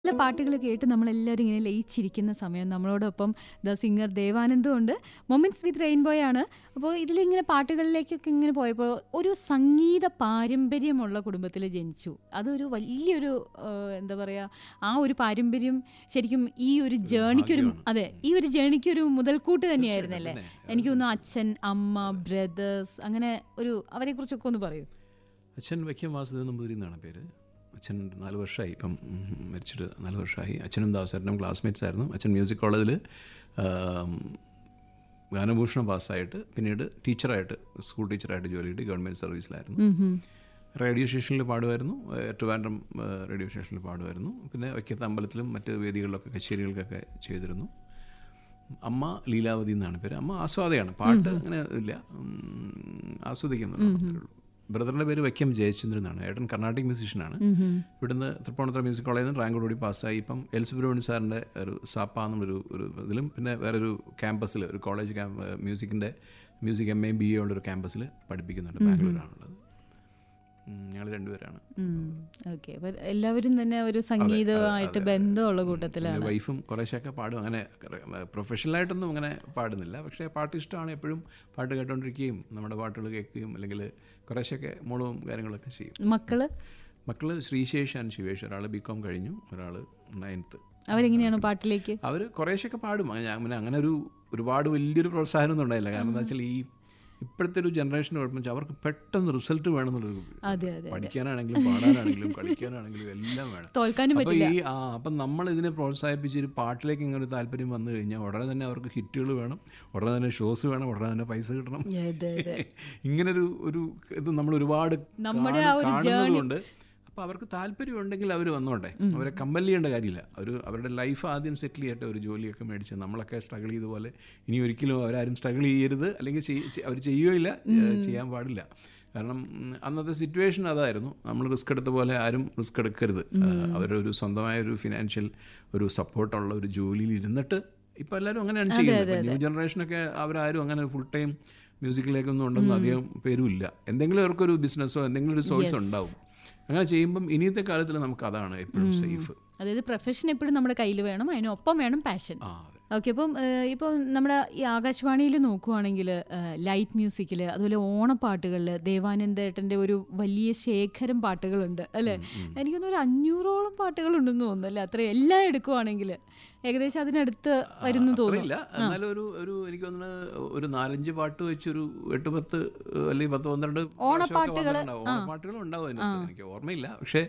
നല്ല പാട്ടുകൾ കേട്ട് നമ്മളെല്ലാവരും ഇങ്ങനെ ലയിച്ചിരിക്കുന്ന സമയം നമ്മളോടൊപ്പം ദ സിംഗർ ദേവാനന്ദും ഉണ്ട് മൊമെന്റ്സ് വിത്ത് റെയിൻബോയ് ആണ് അപ്പോൾ ഇതിലിങ്ങനെ പാട്ടുകളിലേക്കൊക്കെ ഇങ്ങനെ പോയപ്പോൾ ഒരു സംഗീത പാരമ്പര്യമുള്ള കുടുംബത്തിൽ ജനിച്ചു അതൊരു വലിയൊരു ആ, എന്താ പറയുക ആ ഒരു പാരമ്പര്യം ശരിക്കും ഈ ഒരു ജേണിക്കൊരു ഭാഗ്യമാണ്. അതെ ഈ ഒരു ജേണിക്കൊരു മുതൽക്കൂട്ട് തന്നെയായിരുന്നല്ലേ തീർച്ചയായിട്ടും, എനിക്ക് തോന്നുന്നു അച്ഛൻ അമ്മ ബ്രദേഴ്സ് അങ്ങനെ ഒരു അവരെ കുറിച്ചൊക്കെ ഒന്ന് പറയൂ അച്ഛൻ വൈക്കം വാസുദേവൻ നമ്പൂതിരി എന്നാണ് പേര് അച്ഛൻ നാല് വർഷമായി ഇപ്പം ഉം, മരിച്ചിട്ട് നാല് വർഷമായി അച്ഛനും ദാസേട്ടനും ക്ലാസ്മേറ്റ്സ് ആയിരുന്നു അച്ഛൻ മ്യൂസിക് കോളേജിൽ ഗാനഭൂഷണം പാസ്സായിട്ട് പിന്നീട് ടീച്ചറായിട്ട് സ്കൂൾ ടീച്ചറായിട്ട് ജോലി കിട്ടി ഗവൺമെൻറ് സർവീസിലായിരുന്നു ഉം ഹും. റേഡിയോ സ്റ്റേഷനിൽ പാടുമായിരുന്നു ഏഹ്, ട്രിവാൻഡ്രം ഏഹ്, റേഡിയോ സ്റ്റേഷനിൽ പാടുമായിരുന്നു പിന്നെ വൈക്കത്ത് അമ്പലത്തിലും മറ്റ് വേദികളിലൊക്കെ കച്ചേരികൾക്കൊക്കെ ചെയ്തിരുന്നു അമ്മ ലീലാവതി എന്നാണ് പേര് അമ്മ ആസ്വാദയാണ് പാട്ട് അങ്ങനെ ഇല്ല ഉം, ആസ്വദിക്കുന്നുള്ളൂ അത്രേ ഉള്ളൂ ബ്രദറിൻ്റെ പേര് വൈക്കം ജയചന്ദ്രൻ എന്നാണ് ഏട്ടൻ കർണാട്ടിക് മ്യൂസീഷ്യനാണ് ഉം ഹും. ഇവിടുന്ന് തൃപ്പൂണിത്തുറ മ്യൂസിക് കോളേജിൽ നിന്ന് റാങ്കോട് കൂടി പാസ്സായി ഇപ്പം എൽ സുബ്രഹ്മണ്യൻ സാറിൻ്റെ ഒരു സാപ്പ എന്നുള്ളൊരു ഒരു ഇതിലും പിന്നെ വേറൊരു ക്യാമ്പസിൽ ഒരു കോളേജ് ക്യാമ്പ് മ്യൂസിക്കിൻ്റെ music M A B A ഉള്ളൊരു ക്യാമ്പസിൽ പഠിപ്പിക്കുന്നുണ്ട് ബാംഗ്ലൂരാണുള്ളത് ഞങ്ങൾ രണ്ടുപേരാണ് ഓക്കെ അപ്പൊ എല്ലാവരും തന്നെ ഒരു സംഗീതമായിട്ട് ബന്ധമുള്ള കൂട്ടത്തിലാണ് എൻ്റെ വൈഫും കുറേശ്ശൊക്കെ പാടും അങ്ങനെ പ്രൊഫഷണലായിട്ടൊന്നും അങ്ങനെ പാടുന്നില്ല പക്ഷേ പാട്ട് ഇഷ്ടമാണ് എപ്പോഴും പാട്ട് കേട്ടോണ്ടിരിക്കുകയും നമ്മുടെ പാട്ടുകൾ കേൾക്കുകയും അല്ലെങ്കിൽ കുറേശ്ശൊക്കെ മോളും കാര്യങ്ങളൊക്കെ ചെയ്യും മക്കള് മക്കള് ശ്രീശേഷ് ആൻഡ് ശിവേഷ് ഒരാൾ ബി കോം കഴിഞ്ഞു ഒരാൾ നയൻത്ത് അവരെങ്ങനെയാണ് പാട്ടിലേക്ക് അവർ കുറേശ്ശൊക്കെ പാടും അങ്ങനെ ഞാൻ പിന്നെ അങ്ങനെ ഒരു ഒരുപാട് വലിയൊരു പ്രോത്സാഹനമൊന്നും ഉണ്ടായില്ല കാരണം എന്താ വെച്ചാൽ ഈ ഇപ്പോഴത്തെ ഒരു ജനറേഷൻ കുഴപ്പം വെച്ചാൽ അവർക്ക് പെട്ടെന്ന് റിസൾട്ട് വേണമെന്നുള്ളൊരു അതെ അതെ പഠിക്കാനാണെങ്കിലും പാടാനാണെങ്കിലും കളിക്കാനാണെങ്കിലും എല്ലാം വേണം തോൽക്കാനും അപ്പോൾ പറ്റില്ല ഈ ആ അപ്പം നമ്മൾ ഇതിനെ പ്രോത്സാഹിപ്പിച്ച് ഒരു പാട്ടിലേക്ക് ഇങ്ങനെ ഒരു താല്പര്യം വന്നു കഴിഞ്ഞാൽ ഉടനെ തന്നെ അവർക്ക് ഹിറ്റുകൾ വേണം ഉടനെ തന്നെ ഷോസ് വേണം ഉടനെ തന്നെ പൈസ കിട്ടണം അതെ അതെ ഇങ്ങനൊരു ഒരു ഇത് നമ്മൾ ഒരുപാട് നമ്മുടെ കാണു- ആ ഒരു കാണുന്നതുകൊണ്ട് അപ്പോൾ അവർക്ക് താല്പര്യം ഉണ്ടെങ്കിൽ അവർ വന്നോട്ടെ അവരെ കമ്പൽ ചെയ്യേണ്ട കാര്യമില്ല ഒരു അവരുടെ ലൈഫ് ആദ്യം സെറ്റിൽ ചെയ്യട്ടെ ഒരു ജോലിയൊക്കെ മേടിച്ച് നമ്മളൊക്കെ സ്ട്രഗിൾ ചെയ്ത പോലെ ഇനി ഒരിക്കലും അവരാരും സ്ട്രഗിൾ ചെയ്യരുത് അല്ലെങ്കിൽ അവർ ചെയ്യുകയില്ല ഏഹ് ചെയ്യാൻ പാടില്ല കാരണം ഉം, അന്നത്തെ സിറ്റുവേഷൻ അതായിരുന്നു നമ്മൾ റിസ്ക് എടുത്ത പോലെ ആരും റിസ്ക് എടുക്കരുത് ഏഹ് അവരുടെ ഒരു സ്വന്തമായ ഒരു ഫിനാൻഷ്യൽ ഒരു സപ്പോർട്ടുള്ള ഒരു ജോലിയിൽ ഇരുന്നിട്ട് ഇപ്പോൾ എല്ലാവരും അങ്ങനെയാണ് ചെയ്യുന്നത് ന്യൂ ജനറേഷനൊക്കെ അവരാരും അങ്ങനെ ഫുൾ ടൈം മ്യൂസിക്കിലേക്കൊന്നും ഉണ്ടെന്ന് അധികം പേരും ഇല്ല എന്തെങ്കിലും അവർക്കൊരു ബിസിനസ്സോ എന്തെങ്കിലും ഒരു സോഴ്സ് ഉണ്ടാവും അങ്ങനെ ചെയ്യുമ്പം ഇനിയത്തെ കാലത്തിൽ നമുക്ക് അതാണ് എപ്പോഴും സേഫ് അതായത് പ്രൊഫഷൻ എപ്പോഴും നമ്മുടെ കയ്യിൽ വേണം അതിനൊപ്പം വേണം പാഷൻ ആ അതെ ഓക്കെ അപ്പം ഏഹ്, ഇപ്പം നമ്മുടെ ഈ ആകാശവാണിയിൽ നോക്കുവാണെങ്കിൽ ലൈറ്റ് മ്യൂസിക്കിൽ അതുപോലെ ഓണപ്പാട്ടുകളിൽ ദേവാനന്ദേട്ടൻ്റെ ഒരു വലിയ ശേഖരം പാട്ടുകളുണ്ട് അല്ലേ എനിക്കൊന്നും ഒരു അഞ്ഞൂറോളം പാട്ടുകളുണ്ടെന്ന് തോന്നുന്നു അല്ലേ അത്രയും എല്ലാം എടുക്കുവാണെങ്കിൽ ഏകദേശം അതിനടുത്ത് വരുന്നു തോന്നുന്നു ഇല്ല എന്നാലും ഒരു ഒരു എനിക്ക് തോന്നുന്നു ഒരു നാലഞ്ച് പാട്ട് വെച്ചൊരു എട്ട് പത്ത് ഏഹ്, അല്ലെങ്കിൽ പത്ത് പന്ത്രണ്ട് ഓണപ്പാട്ടുകള്, ഓണപ്പാട്ടുകൾ ഉണ്ടാവും അതിനകത്ത് എനിക്ക് ഓർമ്മയില്ല പക്ഷേ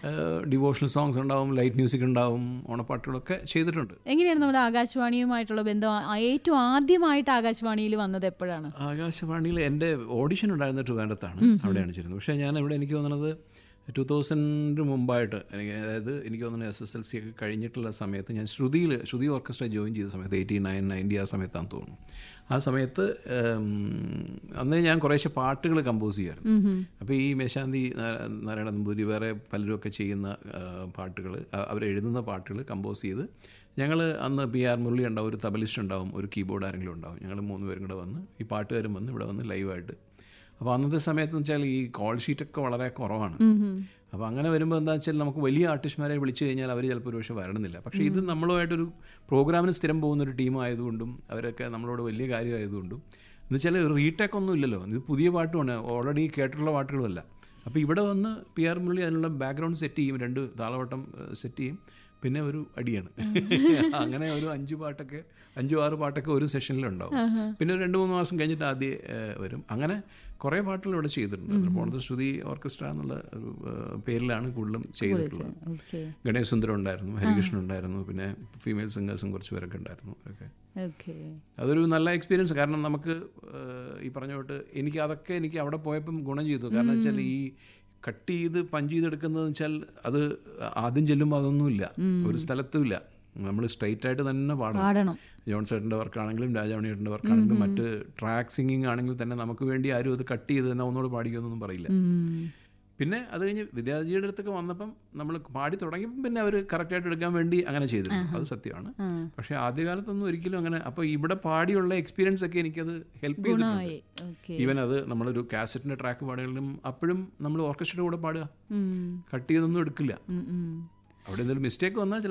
ഡിവോഷണൽ സോങ്സ് ഉണ്ടാവും ലൈറ്റ് മ്യൂസിക് ഉണ്ടാവും ഓണപ്പാട്ടുകളൊക്കെ ചെയ്തിട്ടുണ്ട് എങ്ങനെയാണ് നമ്മുടെ ആകാശവാണിയുമായിട്ടുള്ള ബന്ധം ആ- ഏറ്റവും ആദ്യമായിട്ട് ആകാശവാണിയിൽ വന്നത് എപ്പോഴാണ് ആകാശവാണിയിൽ എൻ്റെ ഓഡിഷൻ ഉണ്ടായിരുന്ന ട്രിവാൻഡത്താണ് അവിടെയാണ് ചെയ്യുന്നത് പക്ഷേ ഞാൻ ഇവിടെ എനിക്ക് തോന്നുന്നത് ടു തൗസൻഡ് മുമ്പായിട്ട് എനിക്ക് അതായത് എനിക്ക് തോന്നുന്നു എസ് എസ് എൽ സി ഒക്കെ കഴിഞ്ഞിട്ടുള്ള സമയത്ത് ഞാൻ ശ്രുതിയിൽ ശ്രുതി ഓർക്കസ്ട്ര ജോയിൻ ചെയ്ത സമയത്ത് എയ്റ്റി നയൻ നയൻറ്റി ആ സമയത്താണെന്ന് തോന്നുന്നു ആ സമയത്ത് ഉം, അന്ന് ഞാൻ കുറേശ്ശെ പാട്ടുകൾ കമ്പോസ് ചെയ്യാറുണ്ട് അപ്പോൾ ഈ മേശാന്തി നാ- നാരായണ നമ്പൂരി വേറെ പലരും ഒക്കെ ചെയ്യുന്ന പാട്ടുകൾ അവരെഴുതുന്ന പാട്ടുകൾ കമ്പോസ് ചെയ്ത് ഞങ്ങൾ അന്ന് പി ആർ മുരളി ഉണ്ടാവും ഒരു തബലിസ്റ്റ് ഉണ്ടാവും ഒരു കീബോർഡ് ആരെങ്കിലും ഉണ്ടാവും ഞങ്ങൾ മൂന്ന് പേരും കൂടെ വന്ന് ഈ പാട്ടുകാരും വന്ന് ഇവിടെ വന്ന് ലൈവായിട്ട് അപ്പോൾ അന്നത്തെ സമയത്ത് എന്ന് വെച്ചാൽ ഈ കോൾ ഷീറ്റൊക്കെ വളരെ കുറവാണ് അപ്പോൾ അങ്ങനെ വരുമ്പോൾ എന്താ വെച്ചാൽ നമുക്ക് വലിയ ആർട്ടിസ്റ്റുമാരെ വിളിച്ചു കഴിഞ്ഞാൽ അവർ ചിലപ്പോൾ ഒരു പക്ഷേ വരണമെന്നില്ല പക്ഷേ ഇത് നമ്മളുമായിട്ടൊരു പ്രോഗ്രാമിന് സ്ഥിരം പോകുന്ന ഒരു ടീം ആയതുകൊണ്ടും അവരൊക്കെ നമ്മളോട് വലിയ കാര്യമായതുകൊണ്ടും എന്ന് വെച്ചാൽ റീടേക്ക് ഒന്നും ഇല്ലല്ലോ ഇത് പുതിയ പാട്ടുമാണ് ഓൾറെഡി കേട്ടിട്ടുള്ള പാട്ടുകളുമല്ല അപ്പോൾ ഇവിടെ വന്ന് പി ആർ മുരളി അതിനുള്ള ബാക്ക്ഗ്രൗണ്ട് സെറ്റ് ചെയ്യും രണ്ട് താളവട്ടം സെറ്റ് ചെയ്യും പിന്നെ ഒരു അടിയാണ് അങ്ങനെ ഒരു അഞ്ച് പാട്ടൊക്കെ അഞ്ചു ആറ് പാട്ടൊക്കെ ഒരു സെഷനിലുണ്ടാവും പിന്നെ ഒരു രണ്ട് മൂന്ന് മാസം കഴിഞ്ഞിട്ട് ആദ്യം ഏഹ്, വരും അങ്ങനെ കുറേ പാട്ടുകൾ ഇവിടെ ചെയ്തിട്ടുണ്ട് തൃപ്പൂണിത്തുറ ശ്രുതി ഓർക്കസ്ട്ര എന്നുള്ള ഒരു ഏഹ്, പേരിലാണ് കൂടുതലും ചെയ്തിട്ടുള്ളത് ഓക്കെ ഗണേശ് സുന്ദരം ഉണ്ടായിരുന്നു ഹരികൃഷ്ണൻ ഉണ്ടായിരുന്നു പിന്നെ ഫീമെയിൽ സിംഗേഴ്സും കുറച്ച് പേരൊക്കെ ഉണ്ടായിരുന്നു അവരൊക്കെ ഓക്കെ അതൊരു നല്ല എക്സ്പീരിയൻസ് കാരണം നമുക്ക് ഏഹ്, ഈ പറഞ്ഞ തൊട്ട് എനിക്ക് അതൊക്കെ എനിക്ക് അവിടെ പോയപ്പം ഗുണം ചെയ്തു കാരണം വെച്ചാൽ ഈ കട്ട് ചെയ്ത് പഞ്ച് ചെയ്തെടുക്കുന്നത് വെച്ചാൽ അത് ആദ്യം ചെല്ലുമ്പോൾ അതൊന്നുമില്ല ഒരു സ്ഥലത്തും ഇല്ല നമ്മൾ സ്ട്രൈറ്റ് ആയിട്ട് തന്നെ പാടണം പാടണം ജോൺ ചേട്ടൻ്റെ വർക്കാണെങ്കിലും രാജാമണിയേട്ടൻ്റെ വർക്കാണെങ്കിലും മറ്റ് ട്രാക്ക് സിംഗിങ് ആണെങ്കിൽ തന്നെ നമുക്ക് വേണ്ടി ആരും അത് കട്ട് ചെയ്ത് തന്നെ ഒന്നുകൂടെ പാടിക്കുമെന്നൊന്നും പറയില്ല ഉം. പിന്നെ അത് കഴിഞ്ഞ് വിദ്യാർത്ഥിയുടെ അടുത്തൊക്കെ വന്നപ്പം നമ്മൾ പാടി തുടങ്ങിയപ്പം പിന്നെ അവർ കറക്റ്റായിട്ട് എടുക്കാൻ വേണ്ടി അങ്ങനെ ചെയ്തിരുന്നു അത് സത്യമാണ് ആ. പക്ഷേ ആദ്യകാലത്തൊന്നും ഒരിക്കലും അങ്ങനെ അപ്പോൾ ഇവിടെ പാടിയുള്ള എക്സ്പീരിയൻസ് ഒക്കെ എനിക്കത് ഹെൽപ്പ് ചെയ്തിട്ടുണ്ട് ഗുണമായി ഓക്കെ ഈവൻ അത് നമ്മളൊരു കാസറ്റിൻ്റെ ട്രാക്ക് പാടുകളിലും അപ്പോഴും നമ്മൾ ഓർക്കസ്ട്രയുടെ കൂടെ പാടുക ഉം. കട്ട് ചെയ്തൊന്നും എടുക്കില്ല ഉം, ഉം. അവിടെ എന്തെങ്കിലും മിസ്റ്റേക്ക് വന്നാൽ